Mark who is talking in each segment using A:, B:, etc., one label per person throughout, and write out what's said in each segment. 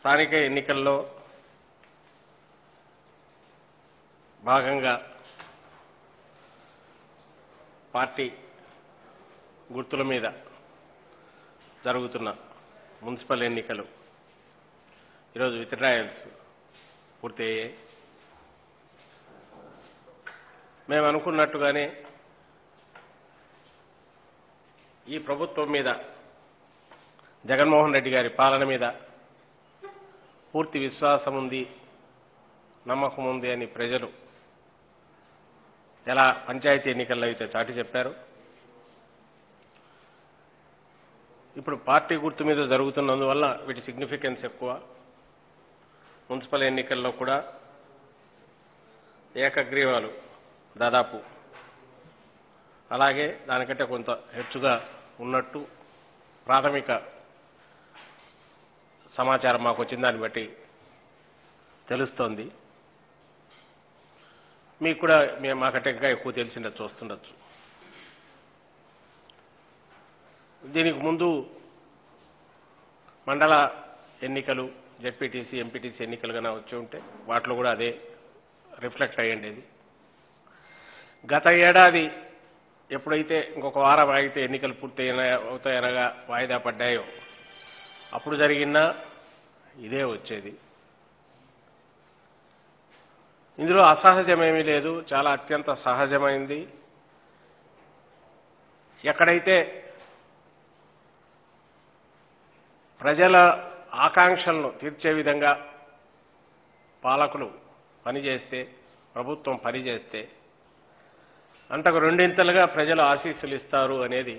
A: స్థానిక ఎన్నికల్లో భాగంగా పార్టీ గుర్తుల మీద జరుగుతున్న మున్సిపల్ ఎన్నికలు ఈరోజు విత్డ్రాయల్స్ పూర్తయ్యాయి మేము అనుకున్నట్టుగానే ఈ ప్రభుత్వం మీద జగన్మోహన్ రెడ్డి గారి పాలన మీద పూర్తి విశ్వాసం ఉంది నమ్మకం ఉంది అని ప్రజలు ఎలా పంచాయతీ ఎన్నికల్లో అయితే చాటి చెప్పారు ఇప్పుడు పార్టీ గుర్తు మీద జరుగుతున్నందువల్ల వీటి సిగ్నిఫికెన్స్ ఎక్కువ మున్సిపల్ ఎన్నికల్లో కూడా ఏకగ్రీవాలు దాదాపు అలాగే దానికంటే కొంత హెచ్చుగా ఉన్నట్టు ప్రాథమిక సమాచారం మాకు వచ్చిన దాన్ని బట్టి తెలుస్తోంది మీకు కూడా మేము మాకంటే ఇంకా ఎక్కువ తెలిసిండొచ్చు చూస్తుండొచ్చు దీనికి ముందు మండల ఎన్నికలు జెడ్పీటీసీ ఎంపీటీసీ ఎన్నికలుగా వచ్చి ఉంటే వాటిలో కూడా అదే రిఫ్లెక్ట్ అయ్యండేది గత ఏడాది ఎప్పుడైతే ఇంకొక వారం ఆగితే ఎన్నికలు పూర్తయిన అవుతాయనగా వాయిదా పడ్డాయో అప్పుడు జరిగిన ఇదే వచ్చేది ఇందులో అసహజమేమీ లేదు చాలా అత్యంత సహజమైంది ఎక్కడైతే ప్రజల ఆకాంక్షలను తీర్చే విధంగా పాలకులు పనిచేస్తే ప్రభుత్వం పనిచేస్తే అంతకు రెండింతలుగా ప్రజలు ఆశీస్సులు ఇస్తారు అనేది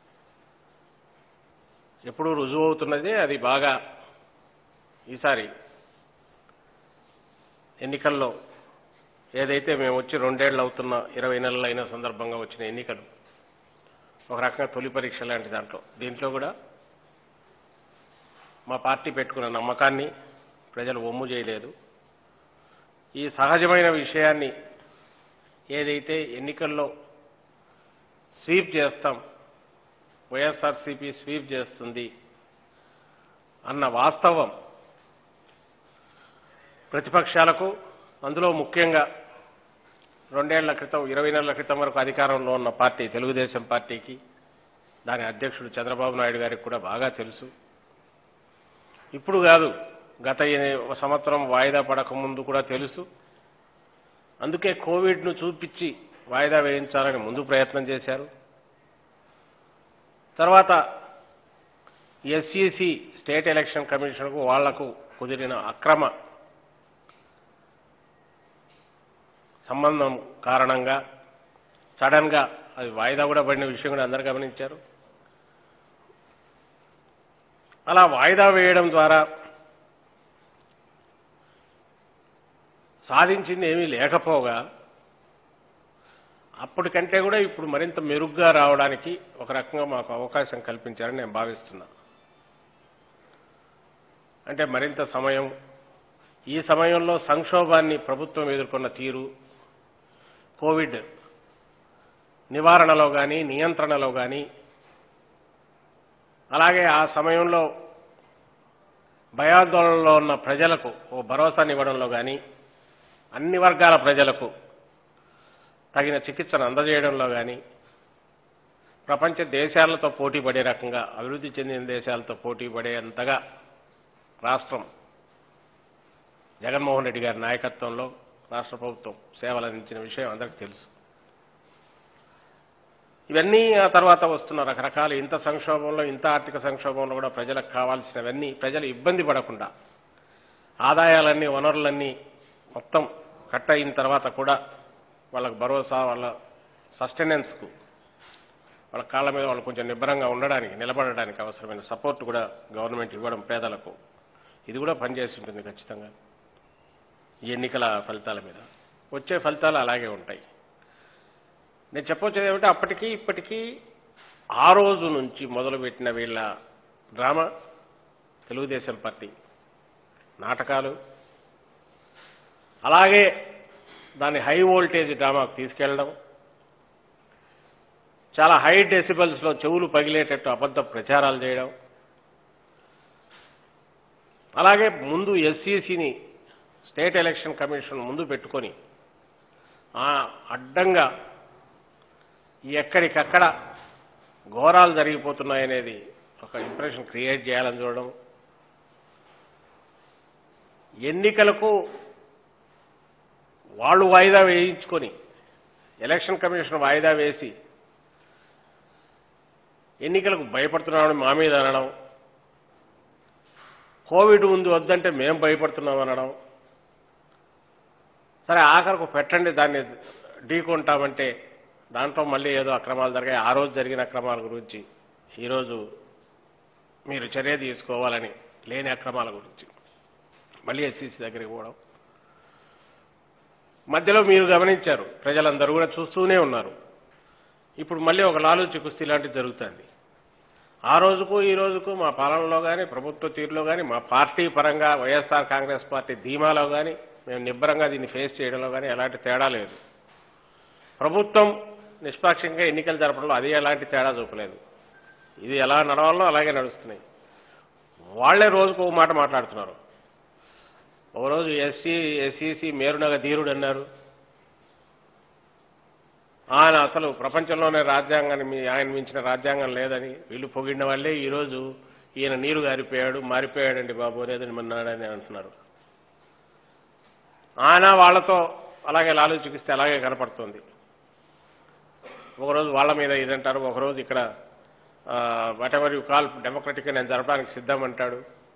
A: ఎప్పుడూ రుజువు అవుతున్నదే అది బాగా ఈసారి ఎన్నికల్లో ఏదైతే మేము వచ్చి రెండేళ్లు అవుతున్న ఇరవై నెలలు అయిన సందర్భంగా వచ్చిన ఎన్నికలు ఒక రకంగా తొలి పరీక్ష లాంటి దాంట్లో దీంట్లో కూడా మా పార్టీ పెట్టుకున్న నమ్మకాన్ని ప్రజలు ఒమ్ము చేయలేదు ఈ సహజమైన విషయాన్ని ఏదైతే ఎన్నికల్లో స్వీప్ చేస్తాం వైఎస్ఆర్సీపీ స్వీప్ చేస్తుంది అన్న వాస్తవం ప్రతిపక్షాలకు అందులో ముఖ్యంగా రెండేళ్ల క్రితం ఇరవై నెలల క్రితం వరకు అధికారంలో ఉన్న పార్టీ తెలుగుదేశం పార్టీకి దాని అధ్యక్షుడు చంద్రబాబు నాయుడు గారికి కూడా బాగా తెలుసు ఇప్పుడు కాదు గత ఏ- ఒక సంవత్సరం వాయిదా పడక ముందు కూడా తెలుసు అందుకే కోవిడ్ను చూపించి వాయిదా వేయించాలని ముందు ప్రయత్నం చేశారు తర్వాత ఎస్ఈసి స్టేట్ ఎలక్షన్ కమిషన్కు వాళ్లకు కుదిరిన అక్రమ సంబంధం కారణంగా సడన్ గా అది వాయిదా కూడా పడిన విషయం కూడా అందరు గమనించారు అలా వాయిదా వేయడం ద్వారా సాధించింది ఏమీ లేకపోగా అప్పటికంటే కూడా ఇప్పుడు మరింత మెరుగ్గా రావడానికి ఒక రకంగా మాకు అవకాశం కల్పించారని నేను భావిస్తున్నా అంటే మరింత సమయం ఈ సమయంలో సంక్షోభాన్ని ప్రభుత్వం ఎదుర్కొన్న తీరు కోవిడ్ నివారణలో కానీ నియంత్రణలో కానీ అలాగే ఆ సమయంలో భయాందోళనలో ఉన్న ప్రజలకు ఓ భరోసానివ్వడంలో కానీ అన్ని వర్గాల ప్రజలకు తగిన చికిత్సను అందజేయడంలో కానీ ప్రపంచ దేశాలతో పోటీ పడే రకంగా అభివృద్ధి చెందిన దేశాలతో పోటీ పడేంతగా రాష్ట్రం జగన్మోహన్ రెడ్డి గారి నాయకత్వంలో రాష్ట్ర ప్రభుత్వం సేవలు అందించిన విషయం అందరికీ తెలుసు ఇవన్నీ ఆ తర్వాత వస్తున్న రకరకాల ఇంత సంక్షోభంలో ఇంత ఆర్థిక సంక్షోభంలో కూడా ప్రజలకు కావాల్సినవన్నీ ప్రజలు ఇబ్బంది పడకుండా ఆదాయాలన్నీ వనరులన్నీ మొత్తం కట్ అయిన తర్వాత కూడా వాళ్ళకు భరోసా వాళ్ళ సస్టెనెన్స్కు వాళ్ళ కాళ్ళ మీద వాళ్ళు కొంచెం నిబ్బరంగా ఉండడానికి నిలబడడానికి అవసరమైన సపోర్ట్ కూడా గవర్నమెంట్ ఇవ్వడం పేదలకు ఇది కూడా పనిచేసి ఉంటుంది ఖచ్చితంగా ఈ ఎన్నికల ఫలితాల మీద వచ్చే ఫలితాలు అలాగే ఉంటాయి నేను చెప్పొచ్చేది ఏమిటంటే అప్పటికీ ఇప్పటికీ ఆ రోజు నుంచి మొదలుపెట్టిన వీళ్ళ డ్రామా తెలుగుదేశం పార్టీ నాటకాలు అలాగే దాన్ని హై వోల్టేజ్ డ్రామాకు తీసుకెళ్ళడం చాలా హై డెసిబల్స్లో చెవులు పగిలేటట్టు అబద్ధ ప్రచారాలు చేయడం అలాగే ముందు ఎస్సీసీని స్టేట్ ఎలక్షన్ కమిషన్ ముందు పెట్టుకొని ఆ అడ్డంగా ఎక్కడికక్కడ ఘోరాలు జరిగిపోతున్నాయనేది ఒక ఇంప్రెషన్ క్రియేట్ చేయాలని చూడడం ఎన్నికలకు వాళ్ళు వాయిదా వేయించుకొని ఎలక్షన్ కమిషన్ వాయిదా వేసి ఎన్నికలకు భయపడుతున్నామని మా మీద అనడం కోవిడ్ ఉంది వద్దంటే మేము భయపడుతున్నాం అనడం సరే ఆఖరకు పెట్టండి దాన్ని ఢీకొంటామంటే దాంట్లో మళ్ళీ ఏదో అక్రమాలు జరిగాయి ఆ రోజు జరిగిన అక్రమాల గురించి ఈరోజు మీరు చర్య తీసుకోవాలని లేని అక్రమాల గురించి మళ్ళీ ఎస్సీసీ దగ్గరికి పోవడం మధ్యలో మీరు గమనించారు ప్రజలందరూ కూడా చూస్తూనే ఉన్నారు ఇప్పుడు మళ్ళీ ఒక లాలూచి కుస్తీ లాంటిది జరుగుతుంది ఆ రోజుకు ఈ రోజుకు మా పాలనలో కానీ ప్రభుత్వ తీరులో కానీ మా పార్టీ పరంగా వైఎస్ఆర్ కాంగ్రెస్ పార్టీ ధీమాలో కానీ మేము నిబ్బరంగా దీన్ని ఫేస్ చేయడంలో కానీ ఎలాంటి తేడా లేదు ప్రభుత్వం నిష్పాక్షంగా ఎన్నికలు జరపడంలో అది ఎలాంటి తేడా చూపలేదు ఇది ఎలా నడవాలో అలాగే నడుస్తున్నాయి వాళ్లే రోజుకు ఒక మాట మాట్లాడుతున్నారు ఒకరోజు ఎస్సీ ఎస్సీసీ మేరునగ ధీరుడు అన్నారు ఆయన అసలు ప్రపంచంలోనే రాజ్యాంగాన్ని మీ- ఆయన మించిన రాజ్యాంగం లేదని వీళ్ళు పొగిడిన వాళ్ళే ఈరోజు ఈయన నీరు గారిపోయాడు మారిపోయాడండి బాబు అనేది మన్నాడని అంటున్నారు ఆయన వాళ్ళతో అలాగే లాలోచికిస్తే అలాగే కనపడుతుంది ఒకరోజు వాళ్ళ మీద ఇదంటారు ఒకరోజు ఇక్కడ whatever you call democratic నేను జరపడానికి సిద్ధం అంటాడు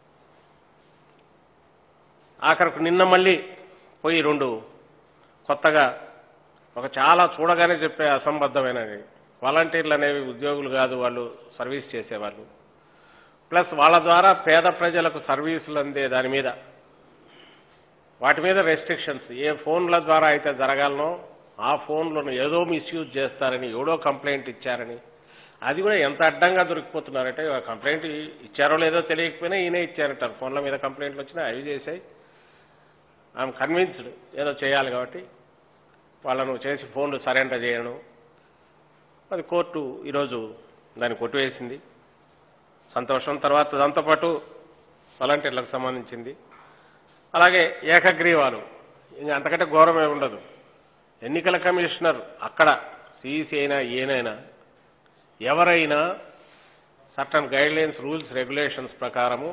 A: ఆఖరికి నిన్న మళ్ళీ పోయి రెండు కొత్తగా ఒక చాలా చూడగానే చెప్పే అసంబద్ధమైన వాలంటీర్లు అనేవి ఉద్యోగులు కాదు వాళ్ళు సర్వీస్ చేసేవాళ్ళు ప్లస్ వాళ్ళ ద్వారా పేద ప్రజలకు సర్వీసులు అందే దాని మీద వాటి మీద రెస్ట్రిక్షన్స్ ఏ ఫోన్ల ద్వారా అయితే జరగాలనో ఆ ఫోన్లను ఏదో మిస్యూజ్ చేస్తారని ఎవడో కంప్లైంట్ ఇచ్చారని అది కూడా ఎంత అడ్డంగా దొరికిపోతున్నారంటే ఆ కంప్లైంట్ ఇచ్చారో లేదో తెలియకపోయినా ఈయనే ఇచ్చారంటారు ఫోన్ల మీద కంప్లైంట్లు వచ్చినా అవి చేశాయి ఐఎమ్ కన్విన్స్డ్ ఏదో చేయాలి కాబట్టి వాళ్ళను చేసి ఫోన్లు సరెండర్ చేయడం అది కోర్టు ఈరోజు దాన్ని కొట్టివేసింది సంతోషం తర్వాత దాంతోపాటు వాలంటీర్లకు సంబంధించింది అలాగే ఏకగ్రీవాలు ఇంకా అంతకంటే ఘోరమే ఉండదు ఎన్నికల కమిషనర్ అక్కడ సిఈసి అయినా ఏనైనా ఎవరైనా సర్టన్ గైడ్లైన్స్ రూల్స్ రెగ్యులేషన్స్ ప్రకారము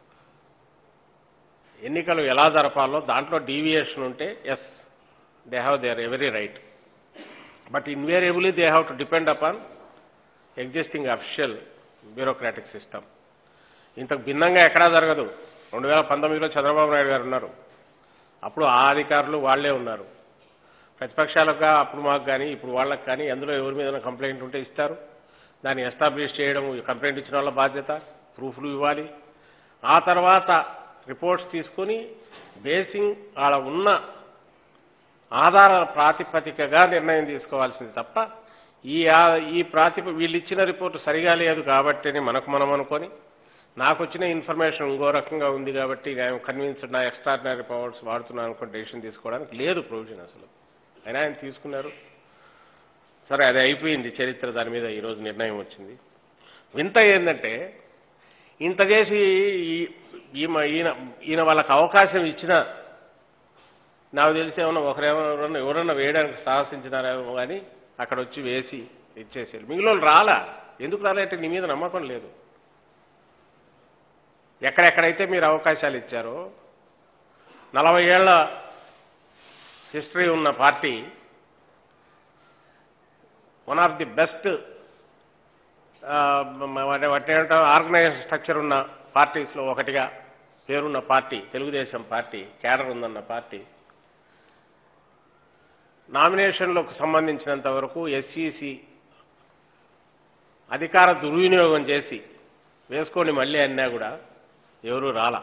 A: ఎన్నికలు ఎలా జరపాలో దాంట్లో డీవియేషన్ ఉంటే yes they have their every right but invariably they have to depend upon existing official bureaucratic system ఇంతకు భిన్నంగా ఎక్కడా జరగదు రెండు వేల పంతొమ్మిదిలో చంద్రబాబు నాయుడు గారు ఉన్నారు అప్పుడు ఆ అధికారులు వాళ్లే ఉన్నారు ప్రతిపక్షాలుగా అప్పుడు మాకు కానీ ఇప్పుడు వాళ్ళకి కానీ ఎందులో ఎవరి మీద కంప్లైంట్ ఉంటే ఇస్తారు దాన్ని ఎస్టాబ్లిష్ చేయడం కంప్లైంట్ ఇచ్చిన వాళ్ళ బాధ్యత ప్రూఫ్లు ఇవ్వాలి ఆ తర్వాత రిపోర్ట్స్ తీసుకొని బేసింగ్ ఆడ ఉన్న ఆధార ప్రాతిపదికగా నిర్ణయం తీసుకోవాల్సింది తప్ప ఈ ఆ- ఈ ప్రాతిప వీళ్ళు ఇచ్చిన రిపోర్టు సరిగా లేదు కాబట్టి మనకు మనం అనుకొని నాకు వచ్చిన ఇన్ఫర్మేషన్ ఇంకో రకంగా ఉంది కాబట్టి నేను కన్విన్స్డ్ నా ఎక్స్ట్రాడినరీ పవర్స్ వాడుతున్నాను అనుకుని డెసిషన్ తీసుకోవడానికి లేదు ప్రొవిజన్ అసలు అయినా ఆయన తీసుకున్నారు సరే అది అయిపోయింది చరిత్ర దాని మీద ఈరోజు నిర్ణయం వచ్చింది వింత ఏంటంటే ఇంత చేసి ఈ- ఈమె ఈయన ఈయన వాళ్ళకి అవకాశం ఇచ్చిన నాకు తెలిసి ఏమన్నా ఒకరెవరన్నా ఎవరన్నా వేయడానికి సాహసించినారేమో కానీ అక్కడ వచ్చి వేసి ఇచ్చేసారు మిగిలిన రాలా ఎందుకు రాలంటే నీ మీద నమ్మకం లేదు ఎక్కడెక్కడైతే మీరు అవకాశాలు ఇచ్చారో నలభై ఏళ్ల హిస్టరీ ఉన్న party one of the best వాటి ఆర్గనైజ్ స్ట్రక్చర్ ఉన్న పార్టీస్లో ఒకటిగా పేరున్న పార్టీ తెలుగుదేశం పార్టీ కేడర్ ఉందన్న పార్టీ నామినేషన్లకు సంబంధించినంత వరకు ఎస్సీసీ అధికార దుర్వినియోగం చేసి వేసుకొని మళ్ళీ అన్నా కూడా ఎవరూ రాలా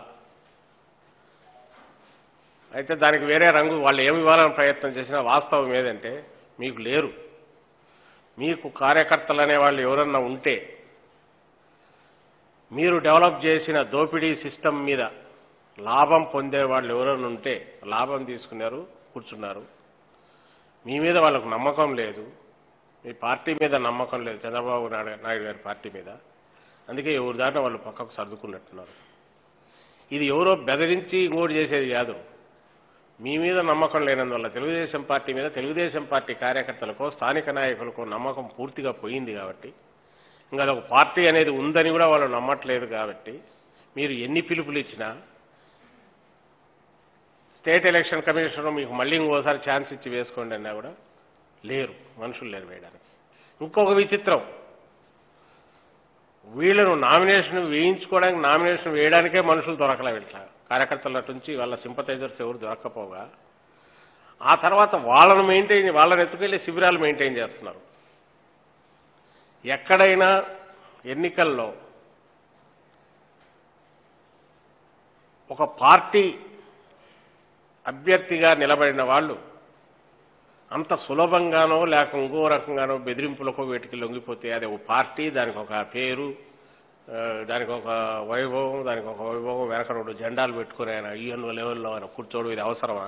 A: అయితే దానికి వేరే రంగు వాళ్ళు ఏమి ఇవ్వాలని ప్రయత్నం చేసినా వాస్తవం ఏదంటే మీకు లేరు మీకు కార్యకర్తలు అనే వాళ్ళు ఎవరన్నా ఉంటే మీరు డెవలప్ చేసిన దోపిడీ సిస్టమ్ మీద లాభం పొందే వాళ్ళు ఎవరైనా ఉంటే లాభం తీసుకున్నారు కూర్చున్నారు మీ మీద వాళ్ళకు నమ్మకం లేదు మీ పార్టీ మీద నమ్మకం లేదు చంద్రబాబు నాయుడు నాయుడు గారి పార్టీ మీద అందుకే ఎవరి దారిన వాళ్ళు పక్కకు సర్దుకున్నట్టున్నారు ఇది ఎవరో బెదిరించి ఇంకోటి చేసేది కాదు మీ మీద నమ్మకం లేనందువల్ల తెలుగుదేశం పార్టీ మీద తెలుగుదేశం పార్టీ కార్యకర్తలకు స్థానిక నాయకులకు నమ్మకం పూర్తిగా పోయింది కాబట్టి ఇంకా అదొక పార్టీ అనేది ఉందని కూడా వాళ్ళు నమ్మట్లేదు కాబట్టి మీరు ఎన్ని పిలుపులు ఇచ్చినా స్టేట్ ఎలక్షన్ కమిషన్ మీకు మళ్ళీ ఇంకోసారి ఛాన్స్ ఇచ్చి వేసుకోండి అన్నా కూడా లేరు మనుషులు లేరు వేయడానికి ఇంకొక విచిత్రం వీళ్ళను నామినేషన్ వేయించుకోవడానికి నామినేషన్ వేయడానికే మనుషులు దొరకలే వీళ్ళ కార్యకర్తల నుంచి వాళ్ళ సింపతైజర్స్ ఎవరు దొరక్కపోగా ఆ తర్వాత వాళ్ళను మెయింటైన్ వాళ్ళని ఎత్తుకెళ్లి శిబిరాలు మెయింటైన్ చేస్తున్నారు ఎక్కడైనా ఎన్నికల్లో ఒక పార్టీ అభ్యర్థిగా నిలబడిన వాళ్ళు అంత సులభంగానో లేక ఇంకో రకంగానో బెదిరింపులకు వీటికి లొంగిపోతే అది ఒక పార్టీ దానికి ఒక పేరు ఆ, దానికి ఒక వైభవం దానికి ఒక వైభవం వెనక రెండు జెండాలు పెట్టుకుని ఆయన ఈఎన్ లెవెల్లో ఆయన కూర్చోడు ఇది అవసరమా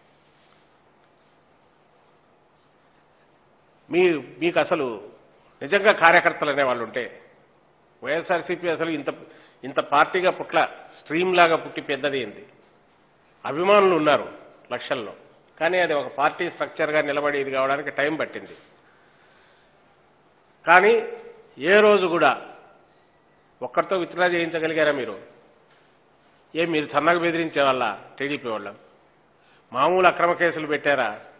A: మీ మీకు అసలు నిజంగా కార్యకర్తలు అనే వాళ్ళు ఉంటే వైఎస్ఆర్సీపీ అసలు ఇంత ఇంత పార్టీగా పుట్ల స్ట్రీమ్ లాగా పుట్టి పెద్దదైంది అభిమానులు ఉన్నారు లక్షల్లో కానీ అది ఒక పార్టీ స్ట్రక్చర్గా నిలబడి ఇది కావడానికి టైం పట్టింది కానీ ఏ రోజు కూడా ఒక్కరితో విత్డ్రా చేయించగలిగారా మీరు ఏ మీరు సన్నగా బెదిరించే వాళ్ళ టీడీపీ వాళ్ళం మామూలు అక్రమ కేసులు పెట్టారా